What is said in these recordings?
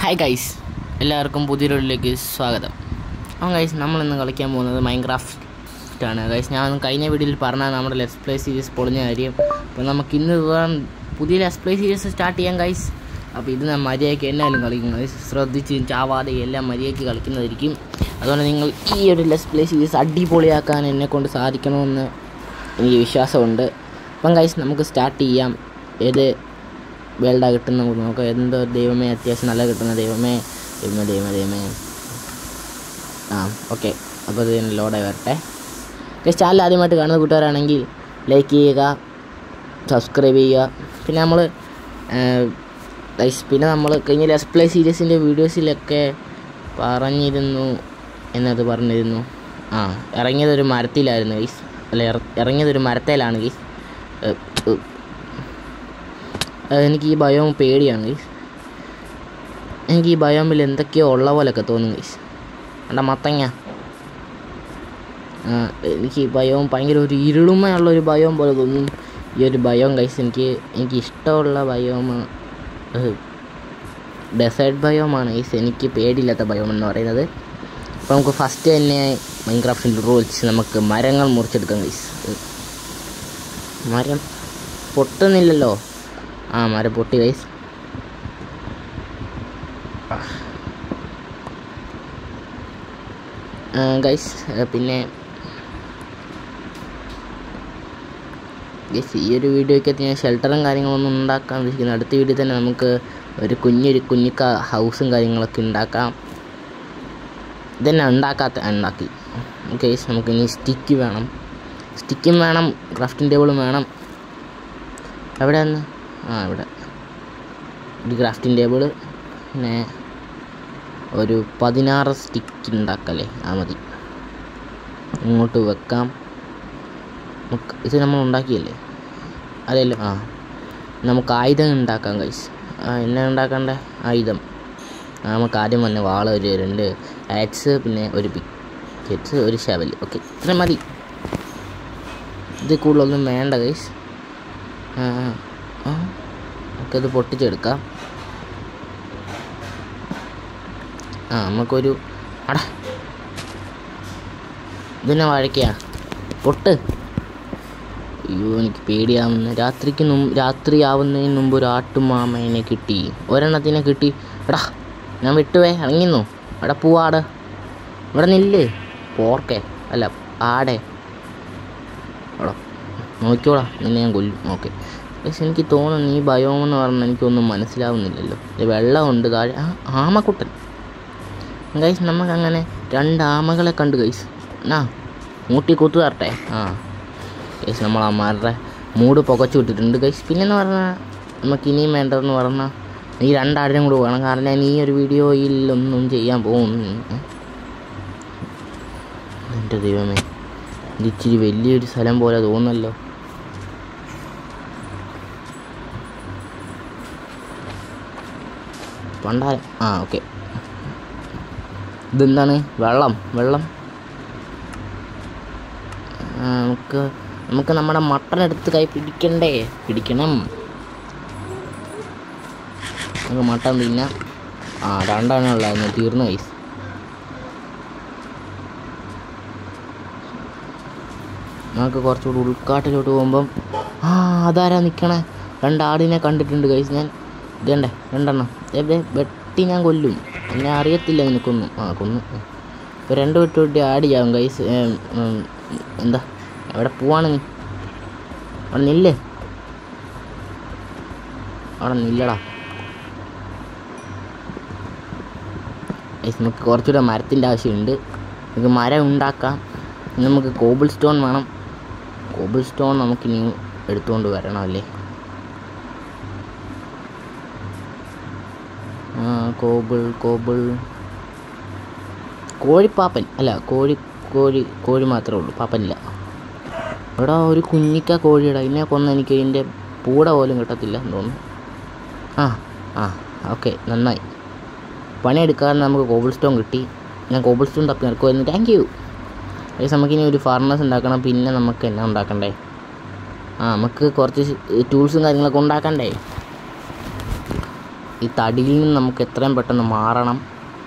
Hi guys എല്ലാവർക്കും പുതിയൊരിലേക്ക് സ്വാഗതം ആ ഗൈസ് നമ്മളിന്ന് കളിക്കാൻ പോകുന്നത് മൈൻക്രാഫ്റ്റ് ആണ് ഗൈസ് ഞാൻ കഴിഞ്ഞ വീഡിയോയിൽ പറഞ്ഞ നമ്മുടെ ലെറ്റ്സ് പ്ലേ സീരീസ് പൊളിഞ്ഞ കാര്യം അപ്പോൾ നമുക്ക് ഇന്ന് ഇതുപോലെ പുതിയ ലെറ്റ്സ് പ്ലേ സീരീസ് സ്റ്റാർട്ട് ചെയ്യാം ഗൈസ് അപ്പോൾ ഇത് ഞാൻ മര്യാദയ്ക്ക് എന്നാലും കളിക്കും ഗൈസ് ശ്രദ്ധിച്ച് ചാവാതെ എല്ലാം മര്യാദയ്ക്ക് കളിക്കുന്നതായിരിക്കും അതുകൊണ്ട് നിങ്ങൾ ഈ ഒരു ലെറ്റ്സ് പ്ലേ സീരീസ് അടിപൊളിയാക്കാൻ എന്നെ കൊണ്ട് സാധിക്കണമെന്ന് എനിക്ക് വിശ്വാസമുണ്ട് അപ്പം ഗൈസ് നമുക്ക് സ്റ്റാർട്ട് ചെയ്യാം ഏത് വേൾഡാ കിട്ടുന്ന നമുക്ക് നോക്കാം എന്തോ ദൈവമേ അത്യാവശ്യം നല്ല കിട്ടുന്ന ദൈവമേ ദൈവമേ ദൈവമേ ദൈവമേ ആ ഓക്കെ അപ്പോൾ ഇത് ലോഡായി വരട്ടെ ഗൈസ് ചാനൽ ആദ്യമായിട്ട് കാണുന്ന കൂട്ടുകാരാണെങ്കിൽ ലൈക്ക് ചെയ്യുക സബ്സ്ക്രൈബ് ചെയ്യുക പിന്നെ നമ്മൾ ഗൈസ് പിന്നെ നമ്മൾ കഴിഞ്ഞ ലെസ് പ്ലേ സീരീസിൻ്റെ വീഡിയോസിലൊക്കെ പറഞ്ഞിരുന്നു എന്നത് പറഞ്ഞിരുന്നു ആ ഇറങ്ങിയതൊരു മരത്തിലായിരുന്നു ഗൈസ് അല്ല ഇറ- ഇറങ്ങിയതൊരു മരത്തേലാണ് ഗൈസ് ഏഹ്, ഏഹ്, ഏഹ്, എനിക്ക് ഈ ബയോം പേടിയാണ് ഗൈസ് എനിക്ക് ഈ ബയോമിൽ എന്തൊക്കെയോ ഉള്ള പോലെയൊക്കെ തോന്നും ഗൈസ് കണ്ട മത്തങ്ങ ആ, എനിക്ക് ഈ ബയോം ഭയങ്കര ഒരു ഇരുളുമയുള്ള ഒരു ബയോം പോലെ തോന്നും ഈ ഒരു ബയോം ഗൈസ് എനിക്ക് എനിക്ക് ഇഷ്ടമുള്ള ബയോം ഡെസേർട്ട് ബയോമാണ് ഗൈസ് എനിക്ക് പേടിയില്ലാത്ത ബയോം എന്ന് പറയുന്നത് അപ്പോൾ നമുക്ക് ഫസ്റ്റ് തന്നെ മൈൻക്രാഫ്റ്റിൻ്റെ റൂൾസ് നമുക്ക് മരങ്ങൾ മുറിച്ചെടുക്കാം ഗൈസ് മരം പൊട്ടുന്നില്ലല്ലോ ആ മരം പൊട്ടി ഗൈസ് ഗൈസ് പിന്നെ ഗൈസ് ഈ ഒരു വീഡിയോയ്ക്കകത്ത് ഞാൻ ഷെൽട്ടറും കാര്യങ്ങളൊന്നും ഉണ്ടാക്കാൻ ഉദ്ദേശിക്കുന്നത് അടുത്ത വീഡിയോ തന്നെ നമുക്ക് ഒരു കുഞ്ഞൊരു കുഞ്ഞിക്ക ഹൗസും കാര്യങ്ങളൊക്കെ ഉണ്ടാക്കാം ഇതന്നെ ഉണ്ടാക്കാത്ത ഉണ്ടാക്കി ഗൈസ് നമുക്ക് ഇനി സ്റ്റിക്ക് വേണം സ്റ്റിക്കും വേണം ക്രാഫ്റ്റിംഗ് ടേബിളും വേണം എവിടെയാണ് ആ ഇവിടെ ഒരു ക്രാഫ്റ്റിംഗ് ടേബിള് പിന്നെ ഒരു പതിനാറ് സ്റ്റിക്ക് ഉണ്ടാക്കല്ലേ ആ മതി ഇങ്ങോട്ട് വെക്കാം നമുക്ക് ഇത് നമ്മൾ ഉണ്ടാക്കിയല്ലേ അതെല്ലോ ആ നമുക്ക് ആയുധം ഉണ്ടാക്കാം കൈസ് ആ എന്നാ ഉണ്ടാക്കണ്ടേ ആയുധം ആ, നമുക്ക് ആദ്യം തന്നെ വാള ഒരു രണ്ട് ആക്സ് പിന്നെ ഒരു പിക്കറ്റ്സ് ഒരു ഷവൽ ഓക്കെ ഇത്ര മതി ഇത് കൂടുതലൊന്നും വേണ്ട കൈസ് ആ ആ, ആ നമുക്കത് പൊട്ടിച്ചെടുക്കാം ആ നമുക്കൊരു അടാ ഇതെന്നെ വഴക്കിയാ പൊട്ട് അയ്യോ എനിക്ക് പേടിയാവുന്നു രാത്രിക്ക് മുമ്പ് രാത്രിയാവുന്നതിന് മുമ്പ് ഒരു ആട്ടുമാമേനെ കിട്ടി ഒരെണ്ണത്തിനെ കിട്ടി എടാ ഞാൻ വിട്ടുവേ ഇറങ്ങിന്നു എടാ പൂവാട് ഇവിടെ നില്ല് പോർക്കേ അല്ല ആടെ എടാ നോക്കിയോടാ നിന്നെ ഞാൻ കൊല്ലും ഓക്കെ പക്ഷെ എനിക്ക് തോന്നുന്നു ഈ ബയോം എന്ന് പറഞ്ഞാൽ എനിക്കൊന്നും മനസ്സിലാവുന്നില്ലല്ലോ ഇത് വെള്ളമുണ്ട് താഴെ ആ ആമക്കുട്ടൻ ഗൈസ് നമുക്ക് അങ്ങനെ രണ്ട് ആമകളെ കണ്ടു ഗൈസ് ആ മൂട്ടി കുത്തു തരട്ടെ ആ ഗൈസ് നമ്മൾ അമ്മമാരുടെ മൂട് പുകച്ചു വിട്ടിട്ടുണ്ട് ഗൈസ് പിന്നെന്ന് പറഞ്ഞാൽ നമുക്ക് ഇനിയും വേണ്ടതെന്ന് പറഞ്ഞാൽ ഈ രണ്ടാടിനും കൂടെ വേണം കാരണം ഞാൻ ഈ ഒരു വീഡിയോയിൽ ഒന്നും ചെയ്യാൻ പോകുന്നു എൻ്റെ ദൈവമേ ഇത് ഇച്ചിരി വലിയൊരു സ്ഥലം പോലെ തോന്നല്ലോ പണ്ടാരം ആ ഓക്കെ ഇതെന്താണ് വെള്ളം വെള്ളം ആ, നമുക്ക് നമുക്ക് നമ്മുടെ മട്ടൺ എടുത്ത് കൈ പിടിക്കണ്ടേ പിടിക്കണം നമുക്ക് മട്ടൺ തിന്നാം ആ രണ്ടെണ്ണം ഉള്ളായിരുന്നു തീർന്നു കൈസ് നമുക്ക് കുറച്ചുകൂടി ഉൾക്കാട്ടിലോട്ട് പോകുമ്പം ആ അതാരാ നിൽക്കണേ രണ്ടാടിനെ കണ്ടിട്ടുണ്ട് കൈസ് ഞാൻ ഇതേണ്ടേ രണ്ടെണ്ണം എവിടെ വെട്ടി ഞാൻ കൊല്ലും എന്നെ അറിയത്തില്ല നിനക്കൊന്നും ആ കൊന്നു ഇപ്പോൾ രണ്ട് വെട്ട് വെട്ടി ആടി ചാവും കൈസ് എന്താ എവിടെ പോവാണ് നീ അവിടെ നില്ല് അവിടെ നില്ലടാ ഗൈസ് നമുക്ക് കുറച്ചുകൂടെ മരത്തിൻ്റെ ആവശ്യമുണ്ട് നമുക്ക് മരം ഉണ്ടാക്കാം ഇനി നമുക്ക് കോബിൾ സ്റ്റോൺ വേണം കോബിൾ സ്റ്റോൺ നമുക്കിനി എടുത്തുകൊണ്ട് വരണം അല്ലേ ആ കോബിൾ കോബിൾ കോഴിപ്പാപ്പൻ അല്ല കോഴി കോഴി കോഴി മാത്രമേ ഉള്ളൂ പാപ്പനില്ല ഇവിടെ ഒരു കുഞ്ഞിക്ക കോഴിയുടെ ഇതിനെ കൊന്ന എനിക്ക് ഇതിൻ്റെ പൂട പോലും കിട്ടത്തില്ല എന്ന് തോന്നുന്നു ആ ആ ഓക്കെ നന്നായി പണിയെടുക്കാതെ നമുക്ക് കോബിൾ സ്റ്റോൺ കിട്ടി ഞാൻ കോബിൾ സ്റ്റോൺ തപ്പി നടക്കുമായിരുന്നു താങ്ക് യു ഏകദേശം നമുക്കിനി ഒരു ഫർണസ് ഉണ്ടാക്കണം പിന്നെ നമുക്ക് എന്നാ ഉണ്ടാക്കണ്ടേ ആ നമുക്ക് കുറച്ച് ടൂൾസും കാര്യങ്ങളൊക്കെ ഉണ്ടാക്കണ്ടേ ഈ തടിയിൽ നിന്ന് നമുക്ക് എത്രയും പെട്ടെന്ന് മാറണം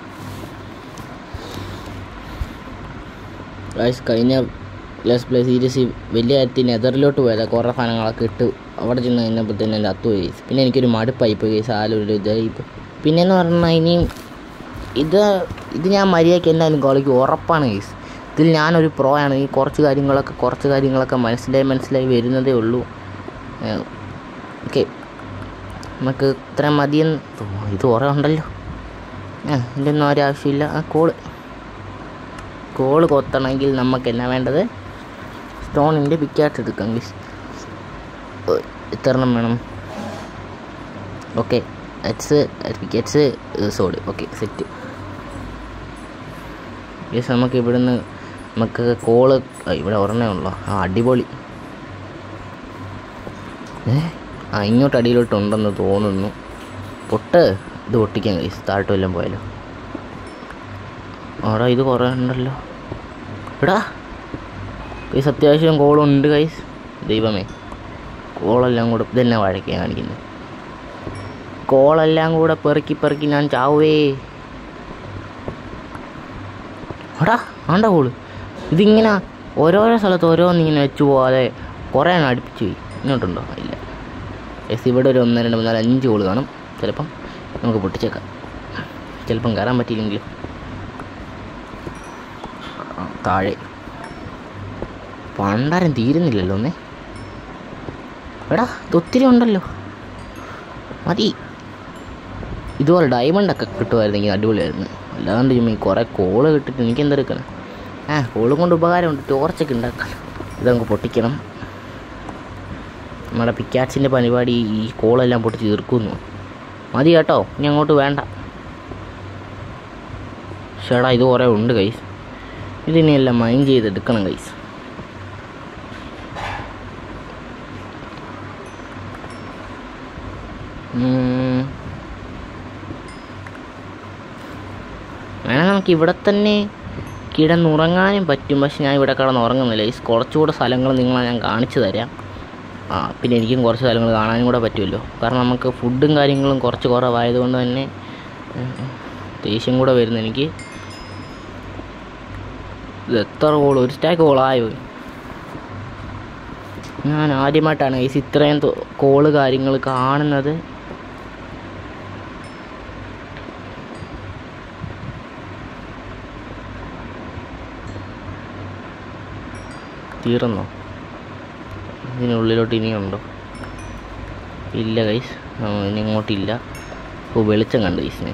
ഗൈസ് കഴിഞ്ഞ ലെസ് പ്ലേ സീരീസ് വലിയ കാര്യത്തിൽ നെതറിലോട്ട് പോയത് കുറേ സാധനങ്ങളൊക്കെ ഇട്ട് അവിടെ ചെന്ന് കഴിഞ്ഞപ്പോൾ തന്നെ എൻ്റെ അത്തു പോയി പിന്നെ എനിക്കൊരു മടുപ്പായി പോയി ഗൈസ് ആലൊരു ഇതായി പിന്നെയെന്ന് പറഞ്ഞാൽ ഇനിയും ഇത് ഇത് ഞാൻ മര്യാദയ്ക്ക് എന്തായാലും കളിക്ക് ഉറപ്പാണ് ഗൈസ് ഇതിൽ ഞാനൊരു പ്രോ ആണ് ഈ കുറച്ച് കാര്യങ്ങളൊക്കെ കുറച്ച് കാര്യങ്ങളൊക്കെ മനസ്സിലായി മനസ്സിലായി വരുന്നതേ ഉള്ളൂ ഓക്കെ നമുക്ക് ഇത്രയും മതിയെന്ന് തോന്നുന്നു. ഇത് കുറേ ഉണ്ടല്ലോ ആ ഇതിൻ്റെ ഒന്നും ഒരാവശ്യമില്ല ആ കോള് കോള് കൊത്തണമെങ്കിൽ നമുക്ക് എന്നാ വേണ്ടത് സ്റ്റോണിൻ്റെ പിക്കാറ്റ് എടുക്കാം ഗൈസ് എത്ര എണ്ണം വേണം okay it's pickaxe sword okay set yes നമുക്ക് ഇവിടുന്ന് നമുക്ക് കോള് ആ, ഇവിടെ ഒരെണ്ണേ ഉള്ളൂ ആ അടിപൊളി ഏ ആ ഇങ്ങോട്ട് അടിയിലോട്ടുണ്ടെന്ന് തോന്നുന്നു പൊട്ട് ഇത് പൊട്ടിക്കാൻ കഴിയും താഴ്ട്ട് വല്ലതും പോയാലോ ആടാ ഇത് കുറേ ഉണ്ടല്ലോ എടാ കൈസ് അത്യാവശ്യം കോളുണ്ട് കൈസ് ദൈവമേ കോളെല്ലാം കൂടെ ഇതെന്നെ വഴക്കാൻ കാണിക്കുന്നത് കോളെല്ലാം കൂടെ പെറുക്കി പെറുക്കി ഞാൻ ചാവുവേ എടാ ആണ്ട കോള് ഇതിങ്ങനെ ഓരോരോ സ്ഥലത്ത് ഓരോന്നിങ്ങനെ വെച്ച് പോകാതെ കുറേ എണ്ണം അടുപ്പിച്ച് പോയി ഇങ്ങോട്ടുണ്ടോ ഇല്ല എസ് ഇവിടെ ഒരു ഒന്ന് രണ്ട് മൂന്ന് നാല് അഞ്ച് കോള് കാണും ചിലപ്പം നമുക്ക് പൊട്ടിച്ചേക്കാം ചിലപ്പം കയറാൻ പറ്റിയില്ലെങ്കിലും ആ, താഴെ പണ്ടാരം തീരുന്നില്ലല്ലോ ഒന്നേ എടാ ഇത് ഒത്തിരി ഉണ്ടല്ലോ മതി ഇതുപോലെ ഡയമണ്ട് ഒക്കെ കിട്ടുമായിരുന്നെങ്കിൽ അടിപൊളിയായിരുന്നു അല്ലാണ്ട് ചുമ്മാ ഈ കുറേ കോള് കിട്ടിട്ട് എനിക്ക് എന്തെടുക്കണം ആ കോളും കൊണ്ട് ഉപകാരമുണ്ട് ടോർച്ചൊക്കെ ഉണ്ടാക്കാം ഇത് നമുക്ക് പൊട്ടിക്കണം നമ്മുടെ പിക്കാറ്റ്സിൻ്റെ പരിപാടി ഈ കോളെല്ലാം പൊട്ടിച്ച് തീർക്കുന്നു മതി കേട്ടോ ഇനി അങ്ങോട്ട് വേണ്ട ഷേടാ ഇത് കുറേ ഉണ്ട് കൈസ് ഇതിനെല്ലാം മൈൻഡ് ചെയ്തെടുക്കണം കൈസ് ഉം. വേണേൽ നമുക്ക് ഇവിടെ തന്നെ കിടന്നുറങ്ങാനും പറ്റും പക്ഷെ ഞാൻ ഇവിടെ കിടന്ന് ഉറങ്ങുന്നില്ല ഈ കുറച്ചുകൂടെ സ്ഥലങ്ങൾ നിങ്ങളെ ഞാൻ കാണിച്ചു തരാം ആ പിന്നെ എനിക്കും കുറച്ച് സ്ഥലങ്ങൾ കാണാനും കൂടെ പറ്റുമല്ലോ കാരണം നമുക്ക് ഫുഡും കാര്യങ്ങളും കുറച്ച് കുറവായതുകൊണ്ട് തന്നെ ഉം, ദേഷ്യം കൂടെ വരുന്നു എനിക്ക് ഇത് എത്ര കോൾ ഒരു സ്റ്റാക്ക് കോളായോ ഞാൻ ആദ്യമായിട്ടാണ് ഈ ഇത്രയും തൊ- കോള് കാര്യങ്ങൾ കാണുന്നത് തീർന്നോ ഇതിനുള്ളിലോട്ട് ഇനിയുണ്ടോ ഇല്ല ഗൈസ് ഇനി ഇങ്ങോട്ടില്ല ഓ വെളിച്ചം കണ്ടു ഗൈസിനെ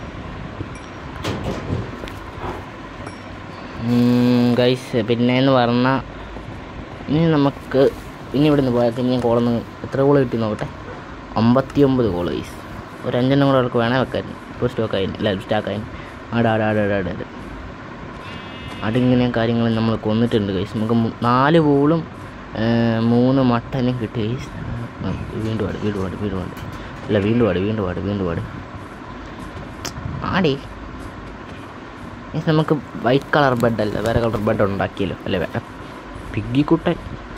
ഗൈസ് പിന്നെ എന്ന് പറഞ്ഞാൽ ഇനി നമുക്ക് ഇനി ഇവിടെ നിന്ന് പോയാൽ ഇനി ഞാൻ കോളൊന്ന് എത്ര കോള് കിട്ടി നോക്കട്ടെ അമ്പത്തി ഒമ്പത് കോള് ഗൈസ് ഒരു അഞ്ചെണ്ണം കൂടെ അവർക്ക് വേണേൽ വെക്കായിരുന്നു ഇപ്പോൾ സ്റ്റോക്ക് ആയി അല്ല സ്റ്റോക്ക് ആയി ആട് ആട് ആട് ആട് ആട് ആട് അതിങ്ങനെ കാര്യങ്ങൾ നമ്മൾ കൊന്നിട്ടുണ്ട് ഗൈസ് നമുക്ക് മു- നാല് പൂളും മൂന്ന് മട്ടനും കിട്ടി ഗൈസ് ആ, വീണ്ടും പാട് വീണ്ടും പാട് വീണ്ടും പാട് അല്ല വീണ്ടും പാട് വീണ്ടും പാട് വീണ്ടും പാട് ആടി ഗൈസ് നമുക്ക് വൈറ്റ് കളർ ബെഡ് അല്ല വേറെ കളർ ബെഡ് ഉണ്ടാക്കിയല്ലോ അല്ലേ വേറെ പിഗ്ഗിക്കുട്ടൻ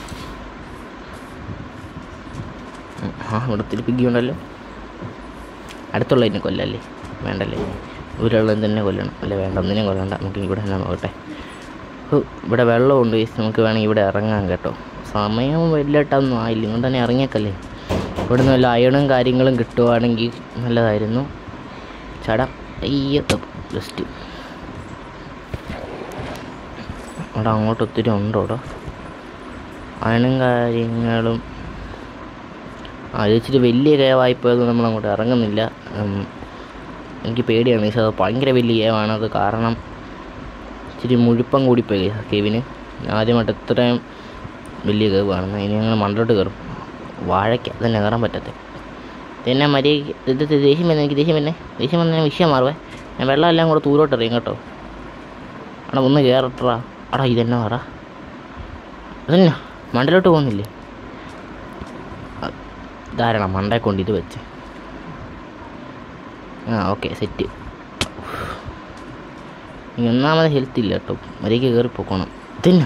ഉം, ആ ഇവിടെ ഒത്തിരി പിഗ്ഗി ഉണ്ടല്ലോ അടുത്തുള്ളതിനെ കൊല്ലല്ലേ വേണ്ടല്ലേ ഇവിടെയുള്ളത് തന്നെ കൊല്ലണം അല്ലേ വേണ്ട ഒന്നിനെ കൊല്ലണ്ട നമുക്ക് ഇവിടെ തന്നെ നോക്കട്ടെ ഹു, ഇവിടെ വെള്ളമുണ്ട് guys. നമുക്ക് വേണമെങ്കിൽ ഇവിടെ ഇറങ്ങാം കേട്ടോ സമയം വലിയിട്ടൊന്നും ആയില്ല ഇങ്ങോട്ട് തന്നെ ഇറങ്ങിയേക്കല്ലേ ഇവിടെ നിന്ന് വല്ല അയണും കാര്യങ്ങളും കിട്ടുവാണെങ്കിൽ നല്ലതായിരുന്നു ചട അയ്യോ ജസ്റ്റ് അവിടെ അങ്ങോട്ട് ഒത്തിരി ഉണ്ടോ അവിടെ അയണും കാര്യങ്ങളും ആ ഇത് ഇച്ചിരി വലിയ കേവായിപ്പോയത് നമ്മൾ അങ്ങോട്ട് ഇറങ്ങുന്നില്ല ഉം, എനിക്ക് പേടിയാണ് പക്ഷേ അത് ഭയങ്കര വലിയ കേവാണ് അത് കാരണം ഇച്ചിരി മുഴുപ്പം കൂടിപ്പോയി കേവിന് ആദ്യമായിട്ട് ഇത്രയും വലിയ കേവ് കാണുന്നത് ഇനി ഞങ്ങൾ മണ്ടോട്ട് കയറും വാഴയ്ക്ക തന്നെ കയറാൻ പറ്റത്തെ പിന്നെ മര്യാദയ്ക്ക് ഇത് ഇത് ദേഷ്യം വന്നെ എനിക്ക് ദേഷ്യം വന്നെ ദേഷ്യം വന്ന ഞാൻ വിഷയം മാറുവേ ഞാൻ വെള്ളം എല്ലാം കൂടെ തൂരോട്ട് എറിയും കേട്ടോ അവിടെ ഒന്ന് കയറട്ടാ അടാ ഇതെന്നാ പറ അതന്നെ മണ്ടലോട്ട് പോകുന്നില്ലേ ധാരണ മണ്ടയെ കൊണ്ട് ഇത് വെച്ച് ആ ഓക്കെ സെറ്റ് ഇനി ഒന്നാമത് ഹെൽത്ത് ഇല്ല കേട്ടോ മര്യാദയ്ക്ക് കയറി പോക്കണം ഇതന്നെ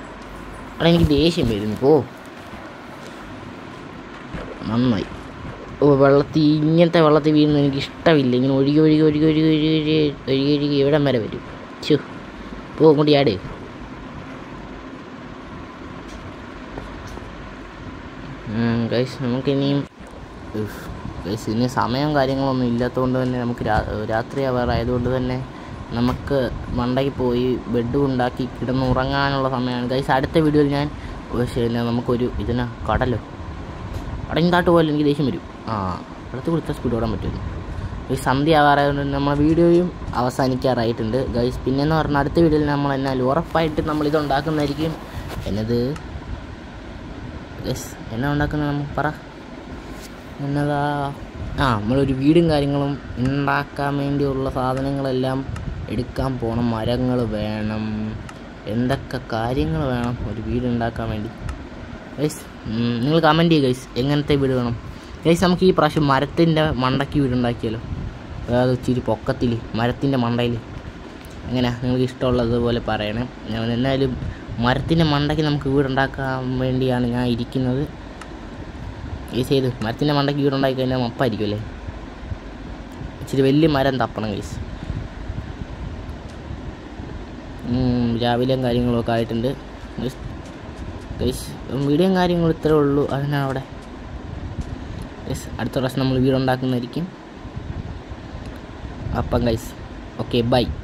എടാ എനിക്ക് ദേഷ്യം വരുന്നു പോ നന്നായി വെള്ളത്തിൽ ഇങ്ങനത്തെ വെള്ളത്തിൽ വീഴുന്നത് എനിക്ക് ഇഷ്ടമില്ല ഇങ്ങനെ ഒഴുകി ഒഴുകി ഒഴുകി ഒഴുകി ഒഴുകി ഒഴുകി ഒഴുകി ഒഴുകി ഇവിടം വരെ വരും ചു പോ അങ്ങോട്ട് ചാട് ഗൈസ് നമുക്കിനിയും ഗൈസ് ഇനി സമയം കാര്യങ്ങളൊന്നും ഇല്ലാത്തതുകൊണ്ട് തന്നെ നമുക്ക് രാ രാത്രി ആവാറായതുകൊണ്ട് തന്നെ നമുക്ക് മണ്ടയ്ക്ക് പോയി ബെഡ് ഉണ്ടാക്കി കിടന്നുറങ്ങാനുള്ള സമയമാണ് ഗൈസ് അടുത്ത വീഡിയോയിൽ ഞാൻ പക്ഷേ പിന്നെ നമുക്കൊരു ഇതിനാ കടലോ അടങ്ങിത്താട്ട് പോലെ എനിക്ക് ദേഷ്യം വരും ആ അടുത്ത് കൊടുത്താൽ സ്പീഡ് ഓടാൻ പറ്റുമല്ലോ ഈ സന്ധ്യ ആവാറായതുകൊണ്ട് തന്നെ നമ്മളെ വീഡിയോയും അവസാനിക്കാറായിട്ടുണ്ട് ഗൈസ് പിന്നെന്ന് പറഞ്ഞാൽ അടുത്ത വീഡിയോയിൽ നമ്മൾ എന്നാൽ ഉറപ്പായിട്ട് നമ്മൾ ഇത് ഉണ്ടാക്കുന്നതായിരിക്കും എന്നത് ഗൈസ് എന്നാ ഉണ്ടാക്കുന്നത് നമുക്ക് പറ എന്നതാ ആ നമ്മളൊരു വീടും കാര്യങ്ങളും ഉണ്ടാക്കാൻ വേണ്ടിയുള്ള സാധനങ്ങളെല്ലാം എടുക്കാൻ പോകണം മരങ്ങൾ വേണം എന്തൊക്കെ കാര്യങ്ങൾ വേണം ഒരു വീട് ഉണ്ടാക്കാൻ വേണ്ടി ഗൈസ് നിങ്ങൾ കമൻറ്റ് ചെയ്യുക ഗൈസ് എങ്ങനത്തെ വീട് വേണം ഗൈസ് നമുക്ക് ഈ പ്രാവശ്യം മരത്തിൻ്റെ മണ്ടയ്ക്ക് വീട് ഉണ്ടാക്കിയാലോ അതായത് ഇച്ചിരി പൊക്കത്തിൽ മരത്തിൻ്റെ മണ്ടയിൽ എങ്ങനെയാ നിങ്ങൾക്ക് ഇഷ്ടമുള്ളതുപോലെ പറയണേ ഞാൻ എന്നാലും മരത്തിൻ്റെ മണ്ടയ്ക്ക് നമുക്ക് വീടുണ്ടാക്കാൻ വേണ്ടിയാണ് ഞാൻ ഇരിക്കുന്നത് ഈ ചെയ്ത് മരത്തിൻ്റെ മണ്ടയ്ക്ക് വീടുണ്ടാക്കി കഴിഞ്ഞാൽ മപ്പായിരിക്കും അല്ലേ ഇച്ചിരി വലിയ മരം തപ്പണം ഗൈസ് രാവിലെയും കാര്യങ്ങളൊക്കെ ആയിട്ടുണ്ട് ഗൈസ് വീഡിയോയും കാര്യങ്ങളും ഇത്രേ ഉള്ളൂ അതിനാണ് അവിടെ ഗൈസ് അടുത്ത പ്രാവശ്യം നമ്മൾ വീടുണ്ടാക്കുന്നതായിരിക്കും അപ്പം ഗൈസ് ഓക്കെ ബൈ